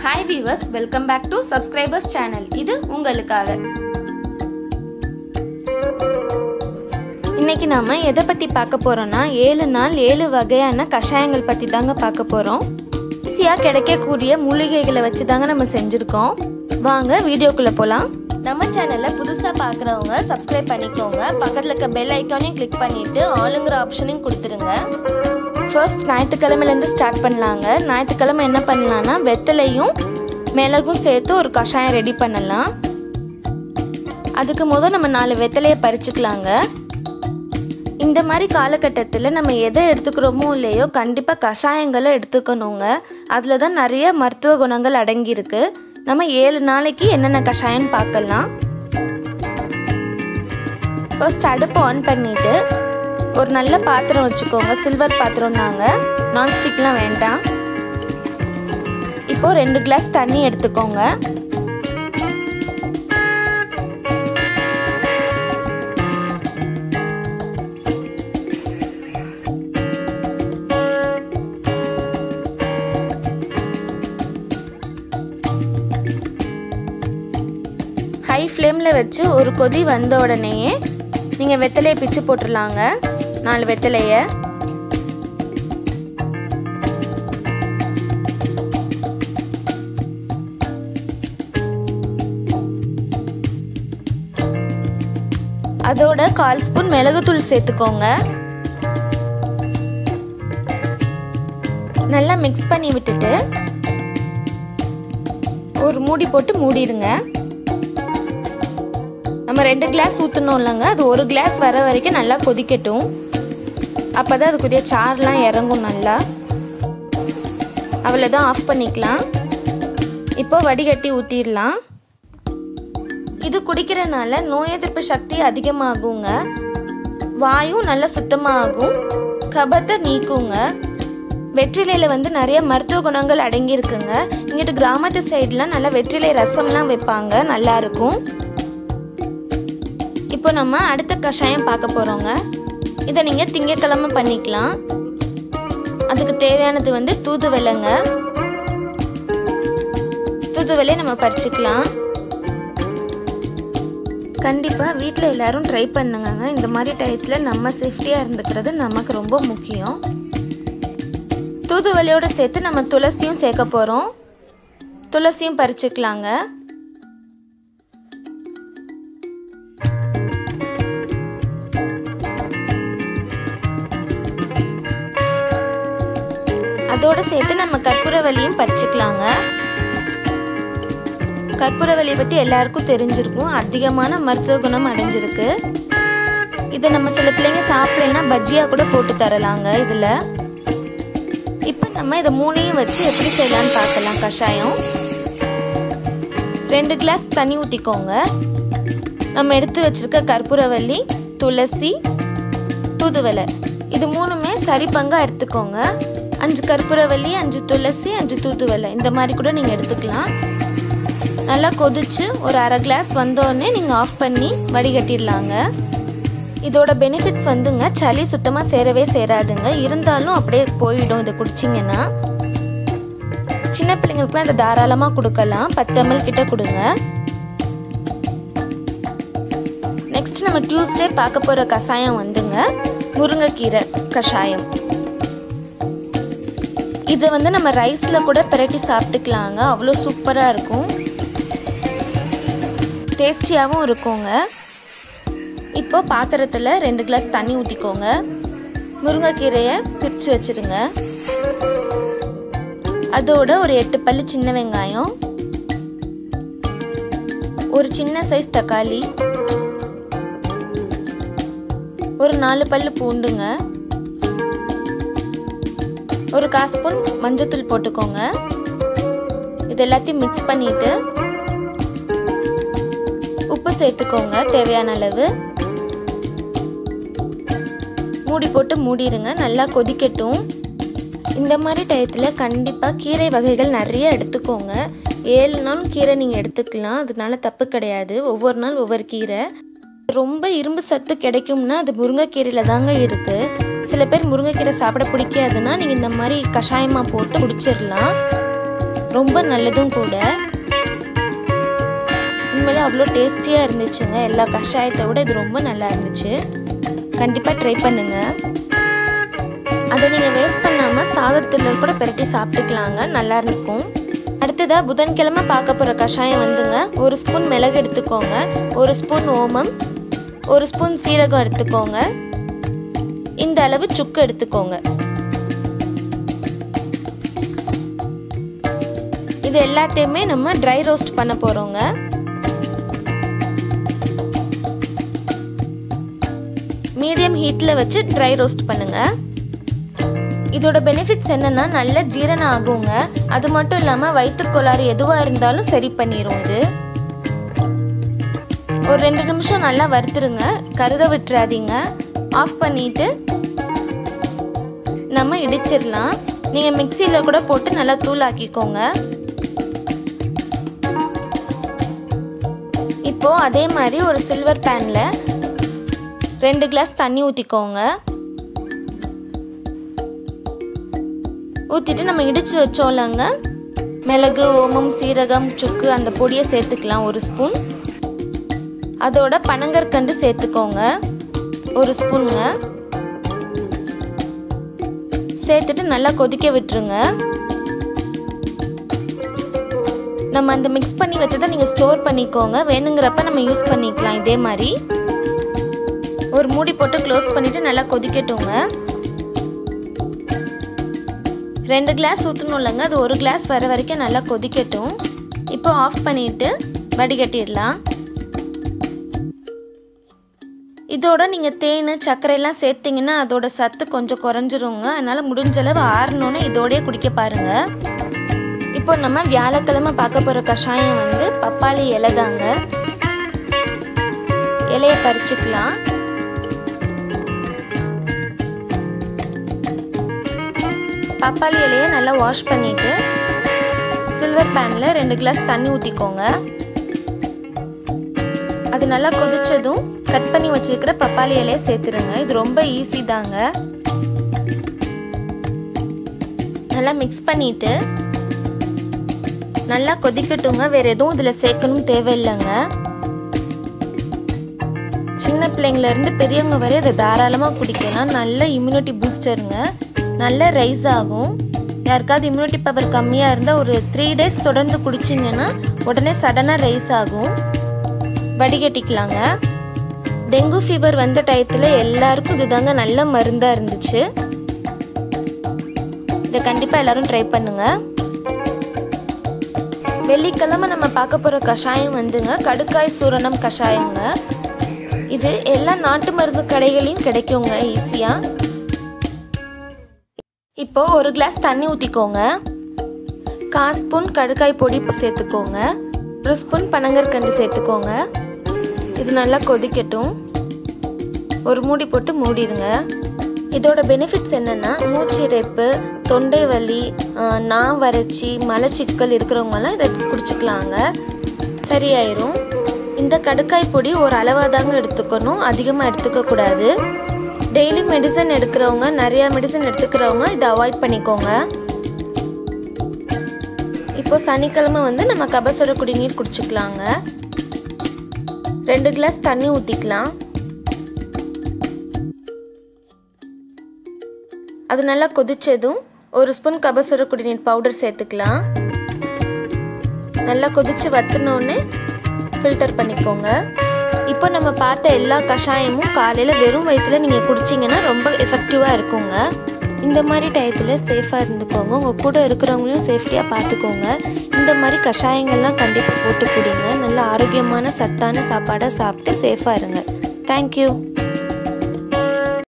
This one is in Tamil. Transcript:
hi viewers welcome back to subscribers channel இது உங்களுக்காக இன்னைக்கு நாம எதை பத்தி பார்க்க போறோம்னா ஏழு நாள் ஏழு வகையான கஷாயங்கள் பத்தி தாங்க பார்க்க போறோம் ஈஸியாக கிடைக்கக்கூடிய மூலிகைகளை வச்சு தாங்க நம்ம செஞ்சுருக்கோம் வாங்க வீடியோக்குள்ள போலாம் நம்ம சேனலை புதுசாக பார்க்குறவங்க சப்ஸ்கிரைப் பண்ணிக்கோங்க பக்கத்தில் இருக்க பெல் ஐக்கானையும் கிளிக் பண்ணிட்டு ஆளுங்கிற ஆப்ஷனையும் கொடுத்துருங்க ஃபர்ஸ்ட் ஞாயிற்றுக்கிழமையிலேருந்து ஸ்டார்ட் பண்ணலாங்க ஞாயிற்றுக்கிழமை என்ன பண்ணலான்னா வெத்தலையும் மிளகும் சேர்த்து ஒரு கஷாயம் ரெடி பண்ணலாம் அதுக்கு முதல் நம்ம நாலு வெத்தலையை பறிச்சுக்கலாங்க இந்த மாதிரி காலகட்டத்தில் நம்ம எதை எடுத்துக்கிறோமோ இல்லையோ கண்டிப்பாக கஷாயங்களை எடுத்துக்கணுங்க அதில் தான் நிறைய மருத்துவ குணங்கள் அடங்கியிருக்கு நம்ம ஏழு நாளைக்கு என்னென்ன கஷாயம்னு பார்க்கலாம் ஃபர்ஸ்ட் அடுப்பு ஆன் பண்ணிவிட்டு ஒரு நல்ல பாத்திரம் வச்சுக்கோங்க சில்வர் பாத்திரம் தாங்க நான்ஸ்டிக்லாம் வேண்டாம் இப்போ ரெண்டு கிளாஸ் தண்ணி எடுத்துக்கோங்க ஹை ஃப்ளேமில் வச்சு ஒரு கொதி வந்த உடனேயே நீங்கள் வெத்தலையை பிச்சு போட்டுடலாங்க நாலு வெத்தலையை அதோட கால் ஸ்பூன் மிளகுத்தூள் சேர்த்துக்கோங்க நல்லா மிக்ஸ் பண்ணி விட்டுட்டு ஒரு மூடி போட்டு மூடிடுங்க நம்ம ரெண்டு கிளாஸ் ஊற்றணும் இல்லைங்க அது ஒரு கிளாஸ் வர வரைக்கும் நல்லா கொதிக்கட்டும் அப்போ தான் அதுக்குரிய சார்லாம் இறங்கும் நல்லா அவ்வளோதான் ஆஃப் பண்ணிக்கலாம் இப்போ வடிகட்டி ஊற்றிடலாம் இது குடிக்கிறனால நோய் எதிர்ப்பு சக்தி அதிகமாகுங்க வாயும் நல்லா சுத்தமாகும் கபத்தை நீக்குங்க வெற்றிலையில் வந்து நிறைய மருத்துவ குணங்கள் அடங்கியிருக்குங்க இங்கிட்டு கிராமத்து சைட்லாம் நல்லா வெற்றிலை ரசம்லாம் வைப்பாங்க நல்லா இருக்கும் இப்போ நம்ம அடுத்த கஷாயம் பார்க்க போகிறோங்க இதை நீங்கள் திங்கக்கிழமை பண்ணிக்கலாம் அதுக்கு தேவையானது வந்து தூதுவளைங்க தூதுவளையை நம்ம பறிச்சுக்கலாம் கண்டிப்பாக வீட்டில் எல்லாரும் ட்ரை பண்ணுங்க இந்த மாதிரி டயத்தில் நம்ம சேஃப்டியாக இருந்துக்கிறது நமக்கு ரொம்ப முக்கியம் தூதுவளையோடு சேர்த்து நம்ம துளசியும் சேர்க்க போகிறோம் துளசியும் பறிச்சுக்கலாங்க அதோட சேர்த்து நம்ம கற்பூரவல்லியும் பறிச்சுக்கலாங்க கற்பூரவல்லியை பற்றி எல்லாருக்கும் தெரிஞ்சிருக்கும் அதிகமான மருத்துவ குணம் அடைஞ்சிருக்கு இதை நம்ம சில பிள்ளைங்க சாப்பிடலைன்னா பஜ்ஜியாக கூட போட்டு தரலாங்க இதில் இப்போ நம்ம இதை மூணையும் வச்சு எப்படி செய்யலான்னு பார்க்கலாம் கஷாயம் ரெண்டு கிளாஸ் தண்ணி ஊற்றிக்கோங்க நம்ம எடுத்து வச்சிருக்க கற்பூரவல்லி துளசி தூதுவலை இது மூணுமே சரி பங்காக எடுத்துக்கோங்க அஞ்சு கற்பூரவல்லி அஞ்சு துளசி அஞ்சு தூதுவலை இந்த மாதிரி கூட நீங்கள் எடுத்துக்கலாம் நல்லா கொதிச்சு ஒரு அரை கிளாஸ் வந்தோடனே நீங்கள் ஆஃப் பண்ணி வடிகட்டிடலாங்க இதோட பெனிஃபிட்ஸ் வந்துங்க சளி சுத்தமாக சேரவே சேராதுங்க இருந்தாலும் அப்படியே போயிடும் இதை குடிச்சிங்கன்னா சின்ன பிள்ளைங்களுக்குலாம் இதை தாராளமாக கொடுக்கலாம் பத்து எம்எல் கிட்ட கொடுங்க நெக்ஸ்ட் நம்ம டியூஸ்டே பார்க்க போகிற கஷாயம் வந்துங்க முருங்கைக்கீரை கஷாயம் இது வந்து நம்ம ரைஸில் கூட பிரட்டி சாப்பிட்டுக்கலாங்க அவ்வளோ சூப்பராக இருக்கும் டேஸ்டியாகவும் இருக்குங்க இப்போ பாத்திரத்தில் ரெண்டு கிளாஸ் தண்ணி ஊற்றிக்கோங்க முருங்கைக்கீரையை பிரித்து வச்சுருங்க அதோட ஒரு எட்டு பல்லு சின்ன வெங்காயம் ஒரு சின்ன சைஸ் தக்காளி ஒரு நாலு பல்லு பூண்டுங்க ஒரு கால் ஸ்பூன் மஞ்சத்தூள் போட்டுக்கோங்க இது எல்லாத்தையும் மிக்ஸ் பண்ணிட்டு உப்பு சேர்த்துக்கோங்க தேவையான அளவு மூடி போட்டு மூடிடுங்க நல்லா கொதிக்கட்டும் இந்த மாதிரி டயத்தில் கண்டிப்பாக கீரை வகைகள் நிறைய எடுத்துக்கோங்க ஏழு நாள் கீரை நீங்கள் எடுத்துக்கலாம் அதனால தப்பு கிடையாது ஒவ்வொரு நாள் ஒவ்வொரு கீரை ரொம்ப இரும்பு சத்து கிடைக்கும்னா அது முருங்கைக்கீரையில் தாங்க இருக்குது சில பேர் முருங்கைக்கீரை சாப்பிட பிடிக்காதுன்னா நீங்கள் இந்த மாதிரி கஷாயமாக போட்டு குடிச்சிடலாம் ரொம்ப நல்லதும் கூட உண்மையிலே அவ்வளோ டேஸ்டியாக இருந்துச்சுங்க எல்லா கஷாயத்தை விட இது ரொம்ப நல்லா இருந்துச்சு கண்டிப்பாக ட்ரை பண்ணுங்கள் அதை நீங்கள் வேஸ்ட் பண்ணாமல் சாதத்தில் கூட பெரட்டி சாப்பிட்டுக்கலாங்க நல்லா இருக்கும் அடுத்ததாக புதன்கிழமை பார்க்க போகிற கஷாயம் வந்துங்க ஒரு ஸ்பூன் மிளகு எடுத்துக்கோங்க ஒரு ஸ்பூன் ஓமம் ஒரு ஸ்பூன் சீரகம் எடுத்துக்கோங்க இந்த அளவு சுக்கு எடுத்துக்கோங்க இது எல்லாத்தையுமே நம்ம ட்ரை ரோஸ்ட் பண்ண போகிறோங்க மீடியம் ஹீட்டில் வச்சு ட்ரை ரோஸ்ட் பண்ணுங்கள் இதோட பெனிஃபிட்ஸ் என்னன்னா நல்ல ஜீரணம் ஆகுங்க அது மட்டும் இல்லாமல் வயிற்றுக்கோளாறு எதுவாக இருந்தாலும் சரி பண்ணிடும் இது ஒரு ரெண்டு நிமிஷம் நல்லா வறுத்துருங்க கருக விட்டுறாதீங்க ஆஃப் பண்ணிட்டு நம்ம இடிச்சிடலாம் நீங்கள் மிக்சியில் கூட போட்டு நல்லா தூளாக்கிக்கோங்க இப்போ அதே மாதிரி ஒரு சில்வர் பேனில் ரெண்டு கிளாஸ் தண்ணி ஊற்றிக்கோங்க ஊற்றிட்டு நம்ம இடித்து வச்சோம்லங்க மிளகு ஓமம் சீரகம் சுக்கு அந்த பொடியை சேர்த்துக்கலாம் ஒரு ஸ்பூன் அதோட பனங்கற்கண்டு சேர்த்துக்கோங்க ஒரு ஸ்பூனுங்க சேர்த்துட்டு நல்லா கொதிக்க விட்டுருங்க நம்ம அந்த மிக்ஸ் பண்ணி வச்சதை நீங்கள் ஸ்டோர் பண்ணிக்கோங்க வேணுங்கிறப்ப நம்ம யூஸ் பண்ணிக்கலாம் இதே மாதிரி ஒரு மூடி போட்டு க்ளோஸ் பண்ணிவிட்டு நல்லா கொதிக்கட்டுங்க ரெண்டு கிளாஸ் ஊற்றணும் இல்லைங்க அது ஒரு கிளாஸ் வர வரைக்கும் நல்லா கொதிக்கட்டும் இப்போ ஆஃப் பண்ணிவிட்டு வடிகட்டிடலாம் இதோட நீங்கள் தேன் சர்க்கரையெல்லாம் சேர்த்திங்கன்னா அதோட சத்து கொஞ்சம் குறைஞ்சிருங்க அதனால் முடிஞ்ச அளவு ஆறணுன்னு இதோடய குடிக்க பாருங்கள் இப்போ நம்ம வியாழக்கிழமை பார்க்க போகிற கஷாயம் வந்து பப்பாளி இலை தாங்க இலையை பறிச்சுக்கலாம் பப்பாளி இலையை நல்லா வாஷ் பண்ணிவிட்டு சில்வர் பேனில் ரெண்டு கிளாஸ் தண்ணி ஊற்றிக்கோங்க அது நல்லா கொதிச்சதும் கட் பண்ணி வச்சிருக்கிற பப்பாளி இலையை சேர்த்துருங்க இது ரொம்ப ஈஸி தாங்க நல்லா மிக்ஸ் பண்ணிவிட்டு நல்லா கொதிக்கட்டுங்க வேறு எதுவும் இதில் சேர்க்கணும் தேவையில்லைங்க சின்ன பிள்ளைங்கள்லேருந்து பெரியவங்க வரை இதை தாராளமாக குடிக்கலாம் நல்ல இம்யூனிட்டி பூஸ்டருங்க நல்ல ரைஸ் ஆகும் யாருக்காவது இம்யூனிட்டி பவர் கம்மியாக இருந்தால் ஒரு த்ரீ டேஸ் தொடர்ந்து குடிச்சிங்கன்னா உடனே சடனாக ரைஸ் ஆகும் வடிகட்டிக்கலாங்க டெங்கு ஃபீவர் வந்த டயத்தில் எல்லாருக்கும் இதுதாங்க நல்ல மருந்தாக இருந்துச்சு இதை கண்டிப்பாக எல்லாரும் ட்ரை பண்ணுங்கள் வெள்ளிக்கிழமை நம்ம பார்க்க போகிற கஷாயம் வந்துங்க கடுக்காய் சூரணம் கஷாயங்க இது எல்லா நாட்டு மருந்து கடைகளையும் கிடைக்குங்க ஈஸியாக இப்போ ஒரு கிளாஸ் தண்ணி ஊற்றிக்கோங்க கால் ஸ்பூன் கடுக்காய் பொடி சேர்த்துக்கோங்க ஒரு ஸ்பூன் பனங்கற்கண்டு சேர்த்துக்கோங்க இது நல்லா கொதிக்கட்டும் ஒரு மூடி போட்டு மூடிடுங்க இதோட பெனிஃபிட்ஸ் என்னென்னா மூச்சிறைப்பு தொண்டை வலி நான் வறட்சி மலச்சிக்கல் இருக்கிறவங்கலாம் இதை குடிச்சிக்கலாங்க சரியாயிரும் இந்த கடுக்காய் பொடி ஒரு அளவாக தாங்க எடுத்துக்கணும் அதிகமாக எடுத்துக்கக்கூடாது டெய்லி மெடிசன் எடுக்கிறவங்க நிறையா மெடிசன் எடுத்துக்கிறவங்க இதை அவாய்ட் பண்ணிக்கோங்க இப்போ சனிக்கிழமை வந்து நம்ம கபசுர குடிநீர் குடிச்சிக்கலாங்க ரெண்டு கிளாஸ் தண்ணி ஊற்றிக்கலாம் அது நல்லா கொதிச்சதும் ஒரு ஸ்பூன் கபசுர குடிநீர் பவுடர் சேர்த்துக்கலாம் நல்லா கொதிச்சு வத்தினோடனே ஃபில்டர் பண்ணிக்கோங்க இப்போ நம்ம பார்த்த எல்லா கஷாயமும் காலையில் வெறும் வயிற்றில் நீங்கள் குடிச்சிங்கன்னா ரொம்ப எஃபெக்டிவாக இருக்குங்க இந்த மாதிரி டயத்தில் சேஃபாக இருந்துக்கோங்க உங்கள் கூட இருக்கிறவங்களையும் சேஃப்டியாக பார்த்துக்கோங்க இந்த மாதிரி கஷாயங்கள்லாம் கண்டிப்பாக போட்டு குடிங்க நல்ல ஆரோக்கியமான சத்தான சாப்பாடாக சாப்பிட்டு சேஃபாக இருங்க தேங்க்யூ